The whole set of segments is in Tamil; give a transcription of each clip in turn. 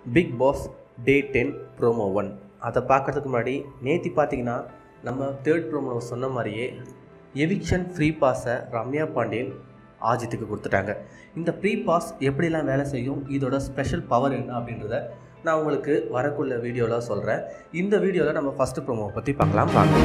big Boss day ten promo one அதை பார்க்குறதுக்கு முன்னாடி நேத்தி பார்த்தீங்கன்னா நம்ம தேர்ட் ப்ரோமோ சொன்ன மாதிரியே எவிக்ஷன் ஃப்ரீ பாஸை ரம்யா பாண்டியன் ஆஜித்துக்கு கொடுத்துட்டாங்க இந்த ப்ரீ பாஸ் எப்படிலாம் வேலை செய்யும் இதோட ஸ்பெஷல் பவர் என்ன அப்படின்றத நான் உங்களுக்கு வரக்குள்ள வீடியோவில் சொல்கிறேன் இந்த வீடியோவில் நம்ம ஃபஸ்ட்டு ப்ரோமோவை பற்றி பார்க்கலாம் வாங்க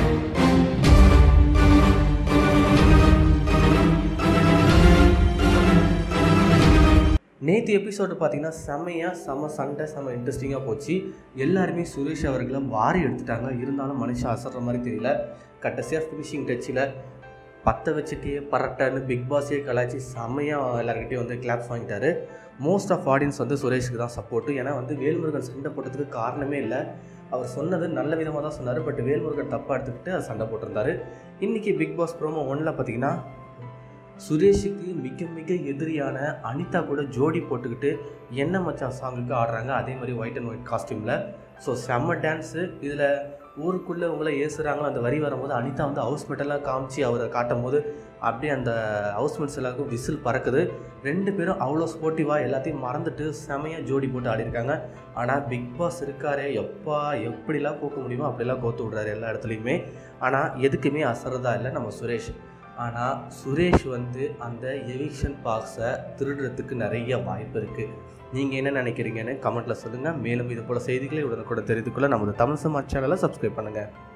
நேற்று எபிசோடு பார்த்தீங்கன்னா செம்மையாக செம்ம சண்டை செம்ம இன்ட்ரெஸ்டிங்காக போச்சு எல்லாருமே சுரேஷ் அவர்களை வாரி எடுத்துட்டாங்க இருந்தாலும் மனுஷன் அசர்ற மாதிரி தெரியல கடைசியாக ஃபினிஷிங் டச்சில் பற்ற வச்சுட்டே பரட்டன்னு பிக் பாஸே கலாய்ச்சி செம்மையாக எல்லாருக்கிட்டையும் வந்து கிளாப்ஸ் வாங்கிட்டாரு மோஸ்ட் ஆஃப் ஆடியன்ஸ் வந்து சுரேஷுக்கு தான் சப்போர்ட்டு ஏன்னா வந்து வேல்முருகன் சண்டை போட்டதுக்கு காரணமே இல்லை அவர் சொன்னது நல்ல விதமாக தான் சொன்னார் பட் வேல்முருகன் தப்பாக எடுத்துக்கிட்டு அது சண்டை போட்டிருந்தாரு இன்றைக்கி பிக் பாஸ் ப்ரோமோ ஒன்றில் பார்த்தீங்கன்னா சுரேஷுக்கு மிக மிக எதிரியான அனிதா கூட ஜோடி போட்டுக்கிட்டு என்ன மச்சான் சாங்குக்கு ஆடுறாங்க அதே மாதிரி ஒயிட் அண்ட் ஒயிட் காஸ்டியூமில் ஸோ செம்ம டான்ஸு இதில் ஊருக்குள்ளே உங்களை ஏசுகிறாங்களோ அந்த வரி வரும்போது அனிதா வந்து ஹவுஸ் மெட்டெல்லாம் காமிச்சு அவரை காட்டும் போது அப்படியே அந்த ஹவுஸ்மெட்ஸ் எல்லாருக்கும் விசில் பறக்குது ரெண்டு பேரும் அவ்வளோ ஸ்போர்ட்டிவாக எல்லாத்தையும் மறந்துட்டு செமையாக ஜோடி போட்டு ஆடிருக்காங்க ஆனால் பிக் பாஸ் இருக்காரே எப்பா எப்படிலாம் கோக்க முடியுமோ அப்படிலாம் கோத்து விட்றாரு எல்லா இடத்துலையுமே ஆனால் எதுக்குமே அசரதா இல்லை நம்ம சுரேஷ் ஆனால் சுரேஷ் வந்து அந்த எவிக்ஷன் பாக்ஸை திருடுறதுக்கு நிறைய வாய்ப்பு இருக்குது நீங்கள் என்ன நினைக்கிறீங்கன்னு கமெண்ட்டில் சொல்லுங்கள் மேலும் இது போல் செய்திகளை உடனுக்குடன் தெரிந்து கொள்ள நமது தமிழ் சமாஜ் சேனலை சப்ஸ்கிரைப் பண்ணுங்கள்